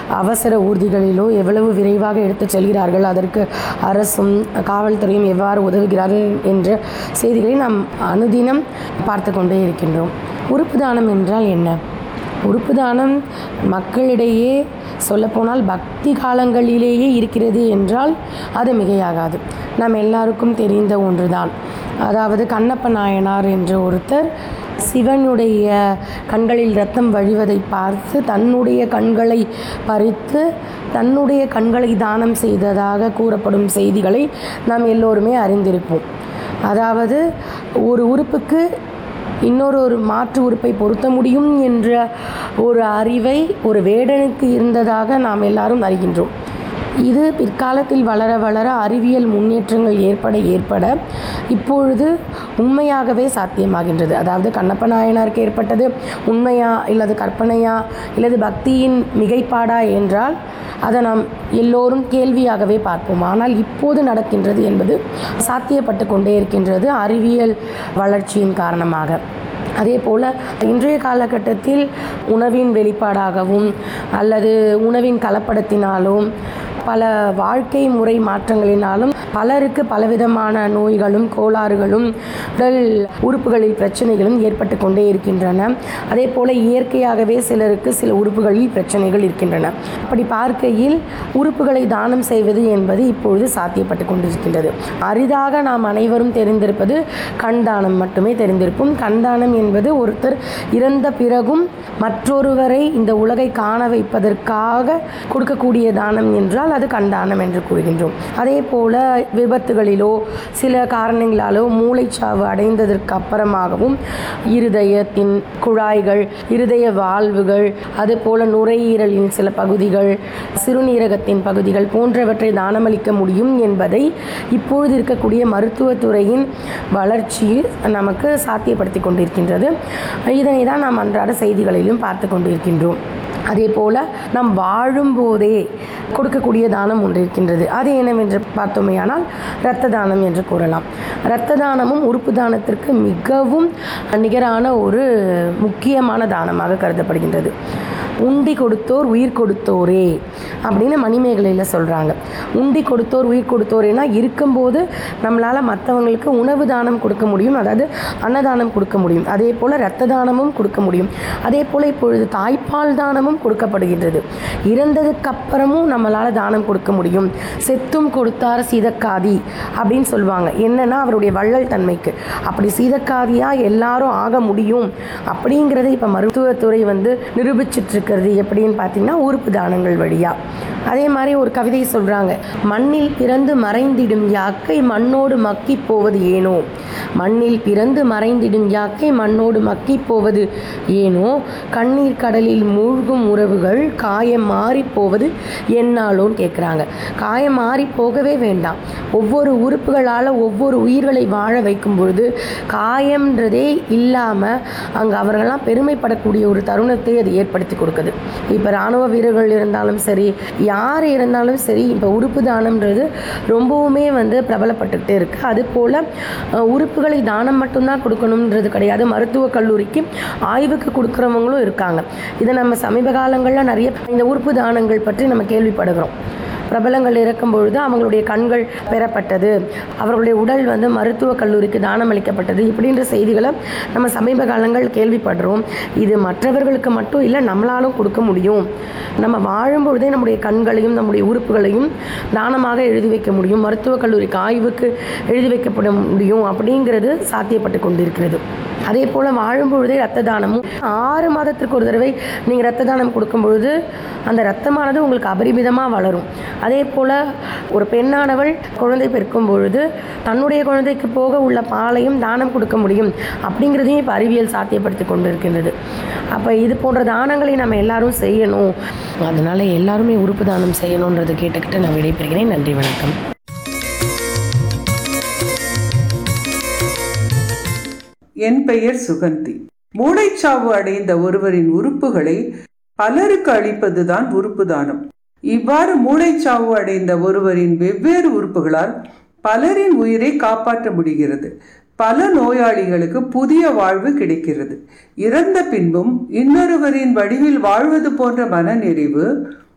அவசர ஊர்திகளிலோ எவ்வளவு விரைவாக எடுத்துச் செல்கிறார்கள் அதற்கு அரசும் காவல்துறையும் எவ்வாறு உதவுகிறார்கள் என்ற செய்திகளை நாம் அனுதினம் பார்த்து கொண்டே இருக்கின்றோம் உறுப்பு தானம் என்றால் என்ன உறுப்பு தானம் மக்களிடையே சொல்லப்போனால் பக்தி காலங்களிலேயே இருக்கிறது என்றால் அது மிகையாகாது நாம் எல்லாருக்கும் தெரிந்த ஒன்றுதான் அதாவது கண்ணப்ப நாயனார் என்ற ஒருத்தர் சிவனுடைய கண்களில் ரத்தம் வழிவதை பார்த்து தன்னுடைய கண்களை பறித்து தன்னுடைய கண்களை தானம் செய்ததாக கூறப்படும் செய்திகளை நாம் எல்லோருமே அறிந்திருப்போம் அதாவது ஒரு உறுப்புக்கு இன்னொரு ஒரு மாற்று உறுப்பை பொருத்த முடியும் என்ற ஒரு அறிவை ஒரு வேடனுக்கு இருந்ததாக நாம் எல்லாரும் அறிகின்றோம் இது பிற்காலத்தில் வளர வளர அறிவியல் முன்னேற்றங்கள் ஏற்பட ஏற்பட இப்பொழுது உண்மையாகவே சாத்தியமாகின்றது அதாவது கண்ணப்ப நாயனாருக்கு ஏற்பட்டது உண்மையா இல்லது கற்பனையா இல்லது பக்தியின் மிகைப்பாடா என்றால் அதை நாம் எல்லோரும் கேள்வியாகவே பார்ப்போம் ஆனால் இப்போது நடக்கின்றது என்பது சாத்தியப்பட்டு கொண்டே இருக்கின்றது அறிவியல் வளர்ச்சியின் காரணமாக அதே போல் இன்றைய காலகட்டத்தில் உணவின் வெளிப்பாடாகவும் அல்லது உணவின் கலப்படத்தினாலும் பல வாழ்க்கை முறை மாற்றங்களினாலும் பலருக்கு பலவிதமான நோய்களும் கோளாறுகளும் உடல் உறுப்புகளில் பிரச்சனைகளும் ஏற்பட்டு கொண்டே இருக்கின்றன அதே போல் இயற்கையாகவே சிலருக்கு சில உறுப்புகளில் பிரச்சனைகள் இருக்கின்றன அப்படி பார்க்கையில் உறுப்புகளை தானம் செய்வது என்பது இப்பொழுது சாத்தியப்பட்டு கொண்டிருக்கின்றது அரிதாக நாம் அனைவரும் தெரிந்திருப்பது கண் தானம் மட்டுமே தெரிந்திருப்போம் கண் தானம் என்பது ஒருத்தர் இறந்த பிறகும் மற்றொருவரை இந்த உலகை காண வைப்பதற்காக கொடுக்கக்கூடிய தானம் என்றால் அது கண் என்று கூறுகின்றோம் அதே போல விபத்துகளிலோ சில காரணங்களாலோ மூளைச்சாவு அடைந்ததற்கு அப்புறமாகவும் இருதயத்தின் குழாய்கள் இருதய வால்வுகள் அதுபோல நுரையீரலின் சில பகுதிகள் சிறுநீரகத்தின் பகுதிகள் போன்றவற்றை தானமளிக்க முடியும் என்பதை இப்பொழுது இருக்கக்கூடிய மருத்துவத்துறையின் வளர்ச்சி நமக்கு சாத்தியப்படுத்தி கொண்டிருக்கின்றது இதனை தான் நாம் அன்றாட செய்திகளிலும் பார்த்து கொண்டிருக்கின்றோம் அதே போல் நாம் வாழும்போதே கொடுக்கக்கூடிய தானம் ஒன்று இருக்கின்றது அது என்னவென்று பார்த்தோமேயானால் இரத்த தானம் என்று கூறலாம் இரத்த தானமும் உறுப்பு தானத்திற்கு மிகவும் நிகரான ஒரு முக்கியமான தானமாக கருதப்படுகின்றது உண்டி கொடுத்தோர் உயிர் கொடுத்தோரே அப்படின்னு மணிமேகலையில் சொல்கிறாங்க உண்டி கொடுத்தோர் உயிர் கொடுத்தோரேனா இருக்கும்போது நம்மளால் மற்றவங்களுக்கு உணவு தானம் கொடுக்க முடியும் அதாவது அன்னதானம் கொடுக்க முடியும் அதே போல் இரத்த தானமும் கொடுக்க முடியும் அதே போல் இப்பொழுது தாய்ப்பால் தானமும் கொடுக்கப்படுகின்றது இறந்ததுக்கு அப்புறமும் நம்மளால் தானம் கொடுக்க முடியும் செத்தும் கொடுத்தார் சீதக்காதி அப்படின்னு சொல்லுவாங்க என்னன்னா அவருடைய வள்ளல் தன்மைக்கு அப்படி சீதக்காதியாக எல்லாரும் ஆக முடியும் அப்படிங்கிறத இப்போ மருத்துவத்துறை வந்து நிரூபிச்சிட்டு இருக்கிறது எப்படின்னு பார்த்தீங்கன்னா உறுப்பு தானங்கள் வழியாக அதே மாதிரி ஒரு கவிதை சொல்கிறாங்க மண்ணில் பிறந்து மறைந்திடும் யாக்கை மண்ணோடு மக்கி போவது ஏனோ மண்ணில் பிறந்து மறைந்திடும் யாக்கை மண்ணோடு மக்கி போவது ஏனோ கண்ணீர் கடலில் மூழ்கும் உறவுகள் காயம் மாறி போவது என்னாலோன்னு கேட்குறாங்க காயம் மாறி போகவே வேண்டாம் ஒவ்வொரு உறுப்புகளால் ஒவ்வொரு உயிர்களை வாழ வைக்கும் பொழுது காயம்ன்றதே இல்லாமல் அங்கே அவர்கள்லாம் பெருமைப்படக்கூடிய ஒரு தருணத்தை அது ஏற்படுத்தி கொடுக்குது இப்போ இராணுவ வீரர்கள் இருந்தாலும் சரி யார் இருந்தாலும் சரி இப்போ உறுப்பு தானம்ன்றது ரொம்பவுமே வந்து பிரபலப்பட்டுக்கிட்டே இருக்குது அது போல் அஹ், உறுப்புகளை தானம் மட்டும்தான் கொடுக்கணுன்றது கிடையாது மருத்துவக் கல்லூரிக்கு ஆய்வுக்கு கொடுக்குறவங்களும் இருக்காங்க இதை நம்ம சமீப காலங்களில் நிறைய இந்த உறுப்பு தானங்கள் பற்றி நம்ம கேள்விப்படுகிறோம் பிரபலங்கள் இறக்கும் பொழுது அவங்களுடைய கண்கள் பெறப்பட்டது அவர்களுடைய உடல் வந்து மருத்துவக் கல்லூரிக்கு தானம் அளிக்கப்பட்டது இப்படின்ற செய்திகளை நம்ம சமீப காலங்கள் கேள்விப்படுறோம் இது மற்றவர்களுக்கு மட்டும் இல்லை நம்மளாலும் கொடுக்க முடியும் நம்ம வாழும்பொழுதே நம்முடைய கண்களையும் நம்முடைய உறுப்புகளையும் தானமாக எழுதி வைக்க முடியும் மருத்துவக் கல்லூரிக்கு ஆய்வுக்கு எழுதி வைக்கப்பட முடியும் அப்படிங்கிறது சாத்தியப்பட்டு கொண்டிருக்கிறது அதே போல் வாழும்பொழுதே ரத்த தானமும் ஆறு மாதத்திற்கு ஒரு தடவை நீங்கள் ரத்த தானம் கொடுக்கும் பொழுது அந்த ரத்தமானது உங்களுக்கு அபரிமிதமாக வளரும் அதே போல் ஒரு பெண்ணானவள் குழந்தை பெருக்கும் பொழுது தன்னுடைய குழந்தைக்கு போக உள்ள பாலையும் தானம் கொடுக்க முடியும் அப்படிங்கிறதையும் இப்போ அறிவியல் சாத்தியப்படுத்தி கொண்டு இருக்கின்றது அப்போ இது போன்ற தானங்களை நம்ம எல்லாரும் செய்யணும் அதனால் எல்லாருமே உறுப்பு தானம் செய்யணுன்றதை கேட்டுக்கிட்டு நான் விடைபெறுகிறேன் நன்றி வணக்கம் என் பெயர் சுகந்தி மூளைச்சாவு அடைந்த ஒருவரின் உறுப்புகளை பலருக்கு அளிப்பதுதான் உறுப்பு தானம் இவ்வாறு மூளைச்சாவு அடைந்த ஒருவரின் வெவ்வேறு உறுப்புகளால் பலரின் உயிரை காப்பாற்ற முடிகிறது பல நோயாளிகளுக்கு புதிய வாழ்வு கிடைக்கிறது இறந்த பின்பும் இன்னொருவரின் வடிவில் வாழ்வது போன்ற மனநிறைவு